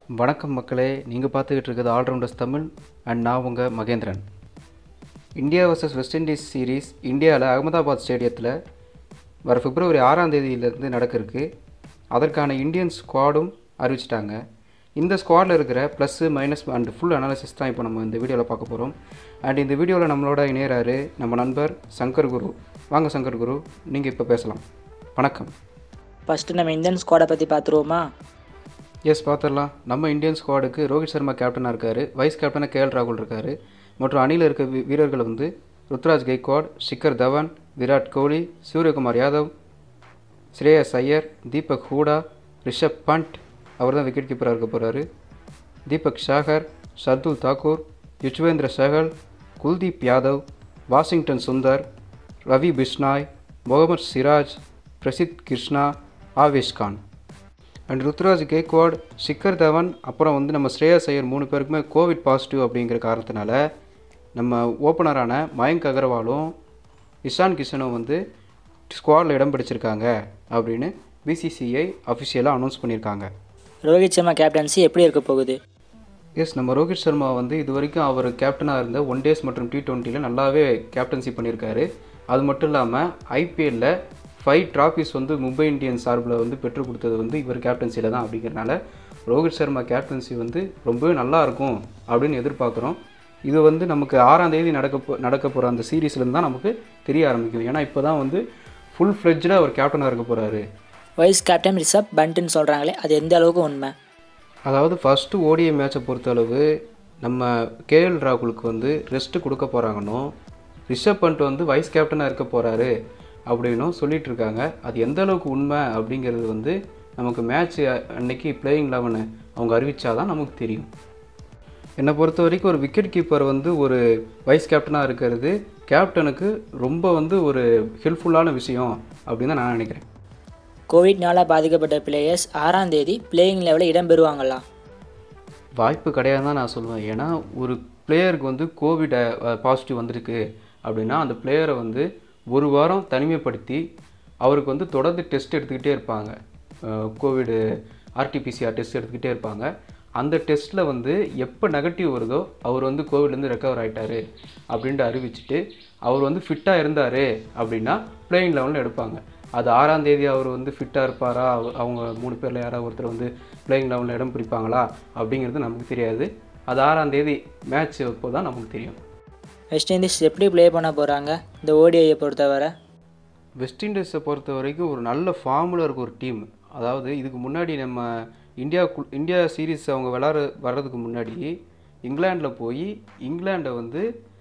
வணக்கம் மக்களே நீங்கள் பார்த்துக்கிட்டு இருக்கிறது ஆல்ரவுண்டர்ஸ் தமிழ் அண்ட் நான் உங்கள் Mahendran India versus West Indies series இந்தியாவில் அகமதாபாத் ஸ்டேடியத்தில் வர பிப்ரவரி ஆறாம் தேதியிலேருந்து நடக்கிறதுக்கு அதற்கான இந்தியன் ஸ்குவாடும் அறிவிச்சிட்டாங்க இந்த ஸ்குவாடில் இருக்கிற plus minus and full analysis தான் இப்போ நம்ம இந்த வீடியோவில் பார்க்க போகிறோம் அண்ட் இந்த வீடியோவில் நம்மளோட இணையறாரு நம்ம நண்பர் சங்கர் குரு வாங்க சங்கர் குரு நீங்கள் இப்போ பேசலாம் வணக்கம் ஃபஸ்ட்டு நம்ம இந்தியன் ஸ்குவாடை பற்றி பார்த்துருவோமா எஸ் பார்த்துடலாம் நம்ம இந்தியன் ஸ்குவாடுக்கு ரோஹித் சர்மா கேப்டனாக இருக்கார் வைஸ் கேப்டனாக கேஎல் ராகுல் இருக்கார் மற்றும் அணியில் இருக்க வீ- வீரர்கள் வந்து ருத்ராஜ் கெய்க்வாட் ஷிக்கர் தவான் விராட் கோலி சூரியகுமார் யாதவ் ஸ்ரேயஸ் ஐயர் தீபக் ஹூடா ரிஷப் பண்ட் அவர் தான் விக்கெட் கீப்பராக இருக்க போகிறாரு தீபக் ஷாகர் ஷர்துல் தாக்கூர் யுஜ்வேந்திர சஹல் குல்தீப் யாதவ் வாஷிங்டன் சுந்தர் ரவி பிஷ்னாய் முகமது சிராஜ் பிரசித் கிருஷ்ணா ஆவேஷ் கான் அண்ட் ருத்ராஜ் கேக்வாட் ஷிக்கர் தவன் அப்புறம் வந்து நம்ம ஸ்ரேயஸ் ஐயர் மூணு பேருக்குமே கோவிட் பாசிட்டிவ் அப்படிங்கிற காரணத்தினால நம்ம ஓப்பனரான மயங்க் அகர்வாலும் இஷான் கிஷனும் வந்து ஸ்குவாடில் இடம் பிடிச்சிருக்காங்க அப்படின்னு பிசிசிஐ அஃபிஷியலாக அனௌன்ஸ் பண்ணியிருக்காங்க ரோஹித் சர்மா கேப்டன்சி எப்படி இருக்க போகுது எஸ் நம்ம ரோஹித் சர்மா வந்து இது வரைக்கும் அவர் கேப்டனாக இருந்த ஒன் டேஸ் மற்றும் டி டுவெண்ட்டியில் நல்லாவே கேப்டன்சி பண்ணியிருக்காரு அது மட்டும் இல்லாமல் ஐபிஎல்லில் ஃபைவ் ட்ராஃபிஸ் வந்து மும்பை இந்தியன்ஸ் சார்பில் வந்து பெற்றுக் கொடுத்தது வந்து இவர் கேப்டன்சியில் தான் அப்படிங்கிறனால ரோஹித் சர்மா கேப்டன்சி வந்து ரொம்பவே நல்லா இருக்கும் அப்படின்னு எதிர்பார்க்குறோம் இது வந்து நமக்கு ஆறாம் தேதி நடக்க போ நடக்க போகிற அந்த சீரீஸ்லேருந்து தான் நமக்கு தெரிய ஆரம்பிக்கும் ஏன்னா இப்போ தான் வந்து ஃபுல் ஃப்ளெஜ்டாக அவர் கேப்டனாக இருக்க போகிறாரு வைஸ் கேப்டன் ரிஷப் பண்ட்டுன்னு சொல்கிறாங்களே அது எந்த அளவுக்கு உண்மை அதாவது ஃபஸ்ட்டு ஓடிஐ மேட்சை பொறுத்தளவு நம்ம கேஎல் ராகுலுக்கு வந்து ரெஸ்ட்டு கொடுக்க போகிறாங்கன்னு ரிஷப் பண்ட் வந்து வைஸ் கேப்டனாக இருக்க போகிறாரு அப்படின்னும் சொல்லிட்டு இருக்காங்க அது எந்த அளவுக்கு உண்மை அப்படிங்கிறது வந்து நமக்கு மேட்ச் அன்னைக்கு பிளேயிங் லெவனு அவங்க அறிவிச்சாதான் நமக்கு தெரியும் என்னை பொறுத்த வரைக்கும் ஒரு விக்கெட் கீப்பர் வந்து ஒரு வைஸ் கேப்டனாக இருக்கிறது கேப்டனுக்கு ரொம்ப வந்து ஒரு ஹெல்ப்ஃபுல்லான விஷயம் அப்படின்னு தான் நான் நினைக்கிறேன் கோவிட்னால பாதிக்கப்பட்ட பிளேயர்ஸ் ஆறாம் தேதி பிளேயிங் லெவலில் இடம் பெறுவாங்களா வாய்ப்பு கிடையாது தான் நான் சொல்லுவேன் ஏன்னா ஒரு பிளேயருக்கு வந்து கோவிட் பாசிட்டிவ் வந்திருக்கு அப்படின்னா அந்த பிளேயரை வந்து ஒரு வாரம் தனிமைப்படுத்தி அவருக்கு வந்து தொடர்ந்து டெஸ்ட் எடுத்துக்கிட்டே இருப்பாங்க கோவிடு ஆர்டிபிசிஆர் டெஸ்ட் எடுத்துக்கிட்டே இருப்பாங்க அந்த டெஸ்ட்டில் வந்து எப்போ நெகட்டிவ் வருதோ அவர் வந்து கோவிட்லேருந்து ரெக்கவர் ஆயிட்டாரு அப்படின்ட்டு அறிவிச்சிட்டு அவர் வந்து ஃபிட்டாக இருந்தார் அப்படின்னா பிளேயிங் லெவலில் எடுப்பாங்க அது ஆறாம் தேதி அவர் வந்து ஃபிட்டாக இருப்பாரா அவ- அவங்க மூணு பேரில் யாராவது ஒருத்தர் வந்து பிளேயிங் லெவலில் இடம் பிடிப்பாங்களா அப்படிங்கிறது நமக்கு தெரியாது அது ஆறாம் தேதி மேட்ச் அப்போ தான் நமக்கு தெரியும் வெஸ்ட் இண்டீஸ் எப்படி ப்ளே பண்ண போகிறாங்க இந்த ஓடிஐயை பொறுத்தவரை வெஸ்ட் இண்டீஸை பொறுத்த வரைக்கும் ஒரு நல்ல ஃபார்மில் இருக்க ஒரு டீம் அதாவது இதுக்கு முன்னாடி நம்ம இந்தியா இந்தியா சீரீஸ் அவங்க விளாட வர்றதுக்கு முன்னாடி இங்கிலாண்டில் போய் இங்கிலாண்டை வந்து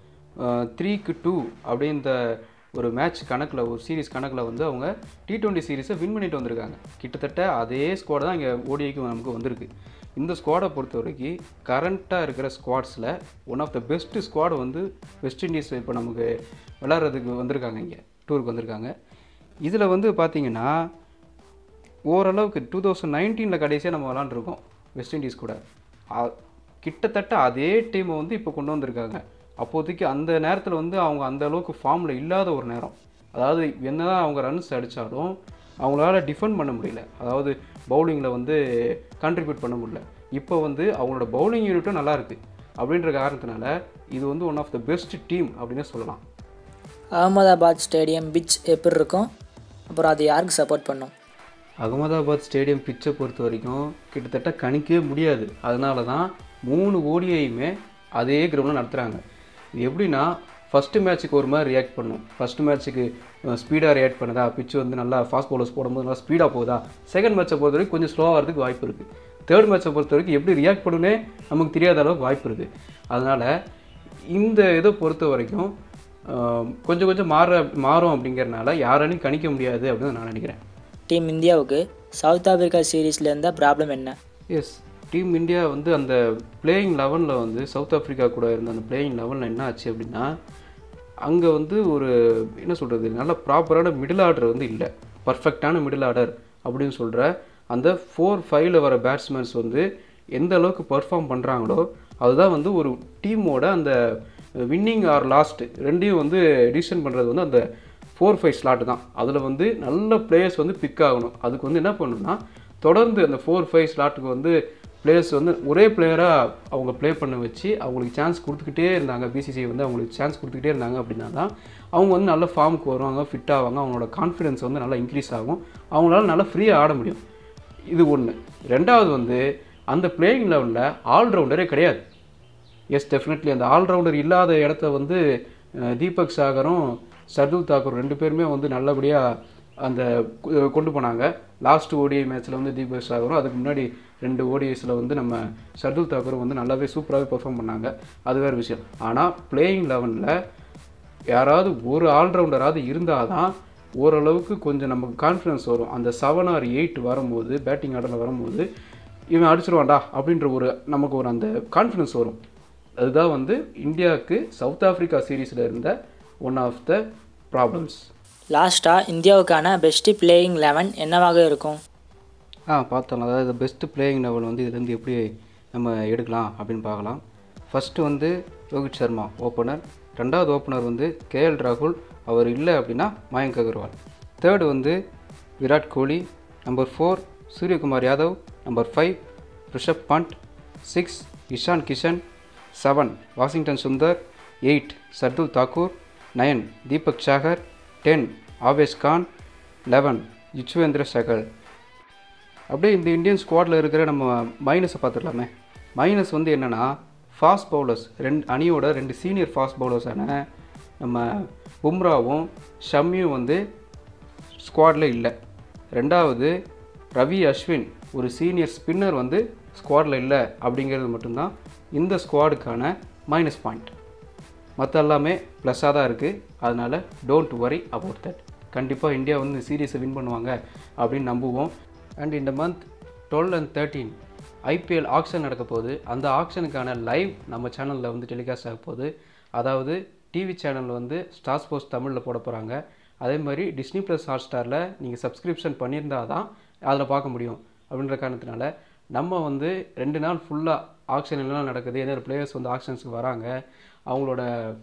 த்ரீக்கு டூ அப்படின்ற ஒரு மேட்ச் கணக்கில் ஒரு சீரிஸ் கணக்கில் வந்து அவங்க டி டுவெண்ட்டி சீரீஸை வின் பண்ணிட்டு வந்திருக்காங்க கிட்டத்தட்ட அதே ஸ்குவாட் தான் இங்கே ஓடிஐக்கு நமக்கு வந்திருக்கு இந்த ஸ்குவாடை பொறுத்த வரைக்கும் கரண்ட்டாக இருக்கிற ஸ்குவாட்ஸில் one of the best squad வந்து வெஸ்ட் இண்டீஸ் இப்போ நமக்கு விளாட்றதுக்கு வந்திருக்காங்க இங்கே டூருக்கு வந்திருக்காங்க இதில் வந்து பார்த்தீங்கன்னா ஓரளவுக்கு டூ தௌசண்ட் நைன்டீனில் கடைசியாக நம்ம விளாண்டுருக்கோம் வெஸ்ட் இண்டீஸ் கூட அ- கிட்டத்தட்ட அதே டீமை வந்து இப்போ கொண்டு வந்திருக்காங்க அப்போதைக்கு அந்த நேரத்தில் வந்து அவங்க அந்த அளவுக்கு ஃபார்மில் இல்லாத ஒரு நேரம் அதாவது என்னதான் அவங்க ரன்ஸ் அடித்தாலும் அவங்களால டிஃபெண்ட் பண்ண முடியல அதாவது பவுலிங்கில் வந்து கான்ட்ரிபியூட் பண்ண முடியல இப்போ வந்து அவங்களோட பவுலிங் யூனிட்டும் நல்லா இருக்கு அப்படின்ற காரணத்தினால இது வந்து one of the best team அப்படின்னு சொல்லலாம் அகமதாபாத் ஸ்டேடியம் பிச் எப்படி இருக்கும் அப்புறம் அது யாருக்கு சப்போர்ட் பண்ணும் அகமதாபாத் ஸ்டேடியம் பிச்சை பொறுத்த வரைக்கும் கிட்டத்தட்ட கணிக்கவே முடியாது அதனால தான் மூணு ஓடியையுமே அதே கிரவுண்டில் நடத்துகிறாங்க இது எப்படின்னா ஃபஸ்ட்டு மேட்ச்சுக்கு ஒரு மாதிரி ரியாக்ட் பண்ணும் ஃபஸ்ட்டு மேட்ச்சுக்கு ஸ்பீடாக ரியாக்ட் பண்ணுதா பிச்சு வந்து நல்லா ஃபாஸ்ட் பவுலர்ஸ் போடும்போது நல்லா ஸ்பீடாக போகுதா செகண்ட் மேட்சை பொறுத்த வரைக்கும் கொஞ்சம் ஸ்லோவாக வரதுக்கு வாய்ப்பு இருக்குது தேர்ட் மேட்சை பொறுத்த வரைக்கும் எப்படி ரியாக்ட் பண்ணுனே நமக்கு தெரியாத அளவுக்கு வாய்ப்பு இருக்குது அதனால் இந்த இதை பொறுத்த வரைக்கும் அஹ், கொஞ்சம் கொஞ்சம் மாற மாறும் அப்படிங்கிறனால யாராலையும் கணிக்க முடியாது அப்படின்னு நான் நினைக்கிறேன் டீம் இந்தியாவுக்கு சவுத் ஆப்பிரிக்கா சீரீஸில் இருந்தால் ப்ராப்ளம் என்ன எஸ் டீம் இந்தியா வந்து அந்த பிளேயிங் லெவனில் வந்து சவுத் ஆப்பிரிக்கா கூட இருந்த அந்த பிளேயிங் லெவனில் என்ன ஆச்சு அப்படின்னா அங்கே வந்து ஒரு என்ன சொல்கிறது நல்ல ப்ராப்பரான மிடில் ஆர்டர் வந்து இல்லை பர்ஃபெக்டான மிடில் ஆர்டர் அப்படின்னு சொல்கிற அந்த ஃபோர் ஃபைவ்ல வர பேட்ஸ்மேன்ஸ் வந்து எந்த அளவுக்கு பர்ஃபார்ம் பண்ணுறாங்களோ அதுதான் வந்து ஒரு டீமோட அந்த வின்னிங் ஆர் லாஸ்ட் ரெண்டையும் வந்து டிசிஷன் பண்ணுறது வந்து அந்த ஃபோர் ஃபைவ் ஸ்லாட் தான் அதில் வந்து நல்ல பிளேயர்ஸ் வந்து பிக் ஆகணும் அதுக்கு வந்து என்ன பண்ணணும்னா தொடர்ந்து அந்த ஃபோர் ஃபைவ் ஸ்லாட்டுக்கு வந்து பிளேயர்ஸ் வந்து ஒரே பிளேயராக அவங்க ப்ளே பண்ண வச்சு அவங்களுக்கு சான்ஸ் கொடுத்துக்கிட்டே இருந்தாங்க பிசிசிஐ வந்து அவங்களுக்கு சான்ஸ் கொடுத்துக்கிட்டே இருந்தாங்க அப்படின்னா தான் அவங்க வந்து நல்ல ஃபார்முக்கு வருவாங்க ஃபிட் ஆவாங்க அவங்களோட கான்ஃபிடன்ஸ் வந்து நல்லா இன்க்ரீஸ் ஆகும் அவங்களால நல்லா ஃப்ரீயாக ஆட முடியும் இது ஒன்று ரெண்டாவது வந்து அந்த பிளேயிங் லெவலில் ஆல்ரவுண்டரே கிடையாது எஸ் டெஃபினெட்லி அந்த ஆல்ரவுண்டர் இல்லாத இடத்த வந்து அஹ், தீபக் சாகரும் சர்துல் தாக்கூர் ரெண்டு பேருமே வந்து நல்லபடியாக அந்த கு- கொண்டு போனாங்க லாஸ்ட் ஓடிஐ மேட்ச்சில் வந்து தீபக் சாகரும் அதுக்கு முன்னாடி ரெண்டு ஓடிஐஸில் வந்து நம்ம சர்துல் தாக்கூரும் வந்து நல்லாவே சூப்பராகவே பெர்ஃபார்ம் பண்ணாங்க அது வேறு விஷயம் ஆனால் பிளேயிங் லெவனில் யாராவது ஒரு ஆல்ரவுண்டராவது இருந்தால் தான் ஓரளவுக்கு கொஞ்சம் நமக்கு கான்ஃபிடன்ஸ் வரும் அந்த செவன் ஆர் எயிட் வரும்போது பேட்டிங் ஆர்டரில் வரும்போது இவன் அடிச்சிருவான்டா அப்படின்ற ஒரு நமக்கு ஒரு அந்த கான்ஃபிடன்ஸ் வரும் அதுதான் வந்து இந்தியாவுக்கு சவுத் ஆஃப்ரிக்கா சீரீஸில் இருந்த ஒன் ஆஃப் த ப்ராப்ளம்ஸ் லாஸ்ட்டாக இந்தியாவுக்கான பெஸ்ட்டு பிளேயிங் லெவன் என்னவாக இருக்கும் ஆ பார்த்தோம் அதாவது பெஸ்ட்டு பிளேயிங் லெவல் வந்து இதுலேருந்து எப்படி நம்ம எடுக்கலாம் அப்படின்னு பார்க்கலாம் ஃபஸ்ட்டு வந்து ரோஹித் சர்மா ஓப்பனர் ரெண்டாவது ஓப்பனர் வந்து கேஎல் ராகுல் அவர் இல்லை அப்படின்னா மயங்க் அகர்வால் தேர்டு வந்து Virat Kohli number four Suryakumar Yadav number five Rishabh Pant six Ishan Kishan seven Washington Sundar eight Shardul Thakur nine Deepak Chahar ten Avesh Khan eleven Yuzvendra Chahal அப்படியே இந்த இந்தியன் ஸ்குவாடில் இருக்கிற நம்ம மைனஸை பார்த்துடலாமே மைனஸ் வந்து என்னென்னா ஃபாஸ்ட் பவுலர்ஸ் ரெண்டு அணியோட ரெண்டு சீனியர் ஃபாஸ்ட் பவுலர்ஸான நம்ம பும்ராவும் ஷம்மியும் வந்து ஸ்குவாடில் இல்லை ரெண்டாவது ரவி அஸ்வின் ஒரு சீனியர் ஸ்பின்னர் வந்து ஸ்குவாடில் இல்லை அப்படிங்கிறது மட்டும்தான் இந்த ஸ்குவாடுக்கான மைனஸ் பாயிண்ட் மற்ற எல்லாமே ப்ளஸ்ஸாக தான் இருக்குது அதனால் டோன்ட் வரி அபவுட் தட் கண்டிப்பாக இந்தியா வந்து சீரீஸை வின் பண்ணுவாங்க அப்படின்னு நம்புவோம் அண்ட் இந்த month twelve and thirteen IPL auction நடக்க போகுது அந்த ஆக்ஷனுக்கான லைவ் நம்ம சேனலில் வந்து டெலிகாஸ்ட் ஆக போகுது அதாவது டிவி சேனலில் வந்து ஸ்டார் ஸ்போர்ட்ஸ் தமிழில் போட போகிறாங்க அதே மாதிரி டிஸ்னி ப்ளஸ் ஹாட் ஸ்டாரில் நீங்கள் சப்ஸ்கிரிப்ஷன் பண்ணியிருந்தால் தான் அதில் பார்க்க முடியும் அப்படின்ற காரணத்தினால நம்ம வந்து ரெண்டு நாள் ஃபுல்லாக ஆக்ஷன் எல்லாம் நடக்குது ஏன்னா பிளேயர்ஸ் வந்து ஆக்ஷன்ஸுக்கு வராங்க அவங்களோட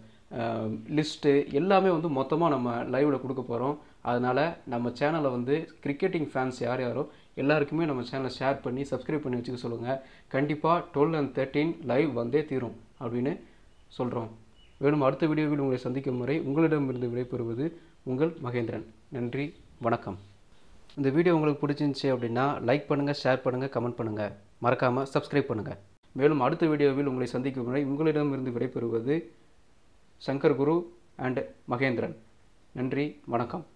லிஸ்ட்டு எல்லாமே வந்து மொத்தமாக நம்ம லைவில் கொடுக்க போகிறோம் அதனால் நம்ம சேனலை வந்து கிரிக்கெட்டிங் ஃபேன்ஸ் யார் யாரோ எல்லாருக்குமே நம்ம சேனலை ஷேர் பண்ணி சப்ஸ்கிரைப் பண்ணி வச்சுக்க சொல்லுங்கள் கண்டிப்பாக டுவெல் அண்ட் தேர்ட்டீன் லைவ் வந்தே தீரும் அப்படின்னு சொல்கிறோம் மேலும் அடுத்த வீடியோவில் உங்களை சந்திக்கும் முறை உங்களிடமிருந்து விடைபெறுவது உங்கள் மகேந்திரன் நன்றி வணக்கம் இந்த வீடியோ உங்களுக்கு பிடிச்சிருந்துச்சி அப்படின்னா லைக் பண்ணுங்கள் ஷேர் பண்ணுங்கள் கமெண்ட் பண்ணுங்கள் மறக்காமல் சப்ஸ்கிரைப் பண்ணுங்கள் மேலும் அடுத்த வீடியோவில் உங்களை சந்திக்கும் முறை உங்களிடமிருந்து விடைபெறுவது சங்கர் குரு அண்ட் மகேந்திரன் நன்றி வணக்கம்